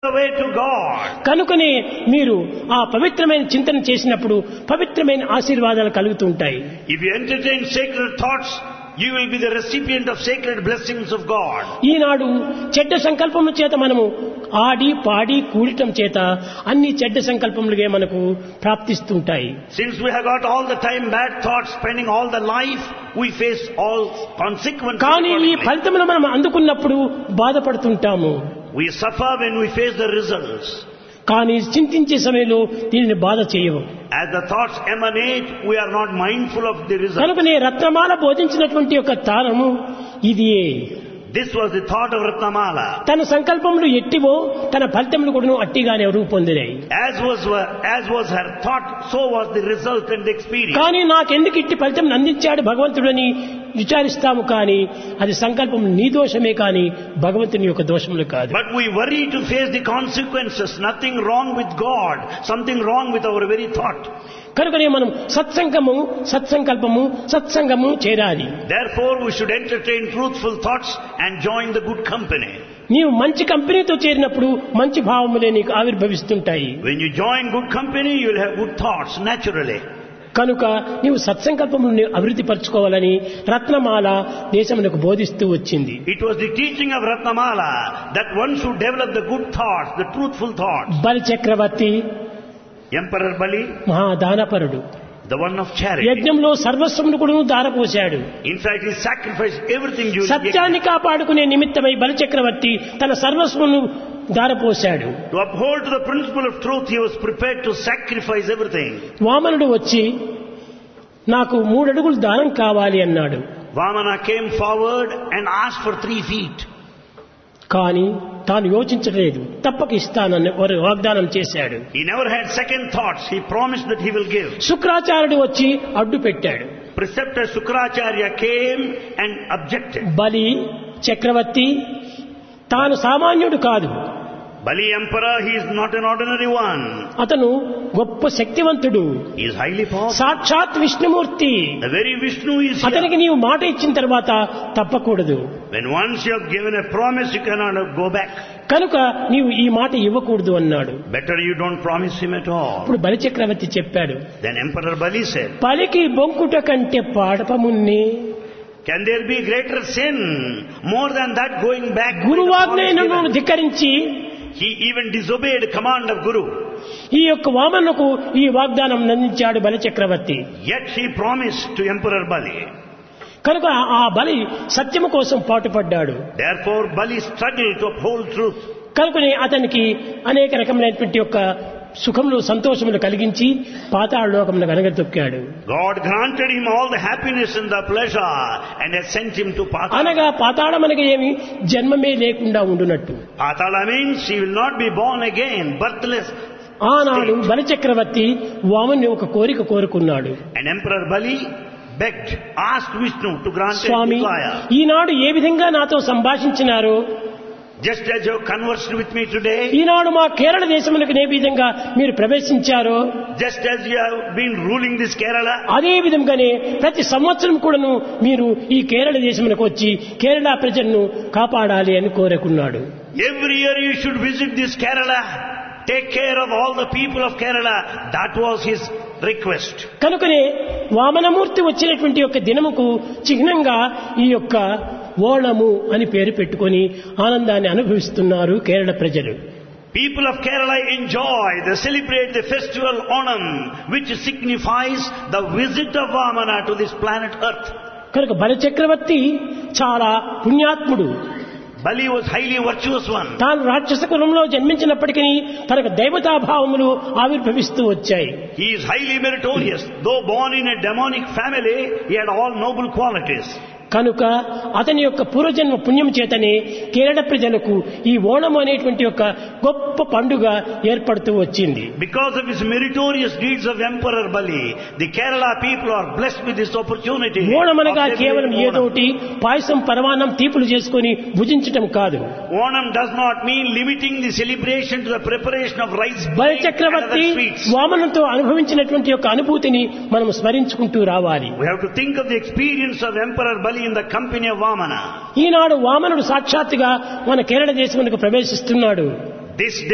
way to God. కనుకనే మీరు ఆ పవిత్రమైన చింతన చేసినప్పుడు పవిత్రమైన ఆశీర్వాదాలు కలుగుతూ ఉంటాయి If you entertain sacred thoughts, you will be the recipient of sacred blessings of God. ఈనాడు చెడ్డ సంకల్పముల చేత మనము ఆడి పాడి కూడటం చేత అన్ని చెడ్డ సంకల్పములుగా మనకు ప్రాప్తిస్తుంటాయి Since we have got all the time bad thoughts, spending all the life, we face all consequences. కానీ ఈ accordingly. ఫలితములు మనం అందుకున్నప్పుడు బాధపడుతుంటాము We suffer when we face the results. కానీ చింతించే సమయంలో దీనిని బాధ చేయవు As the thoughts emanate, we are not mindful of the results. కనుకనే రత్నమాల బోధించినటువంటి యొక్క తారము ఇదియే This was the thought of Ratnamala. తన సంకల్పములు ఎట్టివో తన ఫలితములు కూడా అట్టిగానే రూపొందినాయి As was, as was her thought, so was the result and the experience. కానీ నాకెందుకు ఇట్టి ఫలితం అందించాడు భగవంతుడని విచారిస్తాము కానీ అది సంకల్పం నీ దోషమే కానీ భగవంతుని యొక్క దోషములు కాదు But we worry to face the consequences. Nothing wrong with God, something wrong with our very thought. కనుకనే మనం సత్సంగము సత్సంకల్పము సత్సంగము చేరాలి Therefore, we should entertain truthful thoughts and join the good company. నీవు మంచి కంపెనీతో చేరినప్పుడు మంచి భావములే నీకు ఆవిర్భవిస్తుంటాయి When you join good company, you will have good thoughts naturally. కనుక నీవు సత్సంకల్పమును అభివృద్ధి పరచుకోవాలని రత్నమాల దేశమునకు బోధిస్తూ వచ్చింది It was the teaching of Ratnamala that one should develop the good thoughts, the truthful thoughts. బలి చక్రవర్తి Emperor Bali, మహాదానపరుడు the one of charity. యజ్ఞంలో సర్వస్వమును కూడా దారపోశాడు In fact, he sacrificed everything during the సత్యాన్ని కాపాడుకునే నిమిత్తమై బలి చక్రవర్తి తన సర్వస్వమును దారపోశాడు To uphold to the principle of truth, he was prepared to sacrifice everything. వామనుడు వచ్చి నాకు మూడడుగులు దానం కావాలి అన్నాడు Vamana came forward and asked for three feet. కానీ తాను యోచించలేదు తప్పక ఇస్తానని వారు వాగ్దానం చేశాడు He never had second thoughts. He promised that he will give. శుక్రాచార్యుడు వచ్చి అడ్డు పెట్టాడు Preceptor Sukracharya came and objected. బలి చక్రవర్తి తాను సామాన్యుడు కాదు Bali Emperor, he is not an ordinary one. అతను గొప్ప శక్తివంతుడు He is highly powerful. సాక్షాత్ Vishnumurthy The very Vishnu is అతనికి here. నీవు మాట ఇచ్చిన తర్వాత తప్పకూడదు When once you have given a promise, you cannot go back. కనుక నీవు ఈ మాట ఇవ్వకూడదు అన్నాడు Better you don't promise him at all. ఇప్పుడు బలి చక్రవర్తి చెప్పాడు Then Emperor Bali said, పలికి బొంకుట కంటే పాడపమున్ని Can there be greater sin more than that going back? with the గురువాజ్ఞను promise given?" ధిక్కరించి He even disobeyed command of Guru. ఈ యొక్క వామనకు ఈ వాగ్దానం అందించాడు బలి చక్రవర్తి Yet he promised to Emperor Bali. కనుక ఆ బలి సత్యము కోసం పాటుపడ్డాడు Therefore, Bali struggled to uphold truth. కనుకనే అతనికి అనేక రకమైనటువంటి యొక్క సుఖములు సంతోషములు కలిగించి పాతాళ లోకములకు అనగదొక్కాడు God granted him all the happiness and the pleasure and has sent him to Patala. అనగా పాతాళమనగా ఏమి జన్మమే లేకుండా ఉండునట్టు Patala means he will not be born again, birthless. ఆనాడు బలి చక్రవర్తి వామని ఒక కోరిక కోరుకున్నాడు And Emperor Bali begged, asked Vishnu to grant a Swamy desire. ఈనాడు ఏ విధంగా నాతో సంభాషించినారో Just as you have conversed with me today, ఈనాడు మా కేరళ దేశములకు ఏ విధంగా మీరు ప్రవేశించారో just as you have been ruling this Kerala, అదే విధంగానే ప్రతి సంవత్సరం కూడాను మీరు ఈ కేరళ దేశమునకు వచ్చి కేరళ ప్రజలను కాపాడాలి అని కోరుకున్నాడు every year you should visit this Kerala, take care of all the people of Kerala. That was his request. కనుకనే వామనమూర్తి వచ్చినటువంటి యొక్క దినముకు చిహ్నంగా ఈ యొక్క ఓణము అని పేరు పెట్టుకొని ఆనందాన్ని అనుభవిస్తున్నారు కేరళ ప్రజలు People of Kerala enjoy, they celebrate the festival Onam, which signifies the visit of Vamana to this planet Earth. కనుక బలచక్రవర్తి చాలా పుణ్యాత్ముడు Bali was highly virtuous one. తాను రాక్షస కులంలో జన్మించినప్పటికీ తనకు దైవతాభావములు ఆవిర్భవిస్తూ వచ్చాయి He is highly meritorious. Though born in a demonic family, he had all noble qualities. కనుక అతని యొక్క పూర్వజన్మ పుణ్యం చేతనే కేరళ ప్రజలకు ఈ ఓణం అనేటువంటి యొక్క గొప్ప పండుగ ఏర్పడుతూ వచ్చింది Because of his meritorious deeds of Emperor Bali, the Kerala people are blessed with this opportunity. Onam అనగా of కేవలం celebrating Onam. ఏదోటి పాయసం పరమాన్నం తీపులు చేసుకొని భుజించటం కాదు Onam does not mean limiting the celebration to the preparation of rice cake and Balichakravarthi other sweets. వామనంతో అనుభవించినటువంటి యొక్క అనుభూతిని మనం స్మరించుకుంటూ రావాలి We have to think of the experience of Emperor Bali in the company of Vamana. ఈనాడు వామనుడు సాక్షాత్తుగా మన కేరళ దేశమునకు ప్రవేశిస్తున్నాడు This day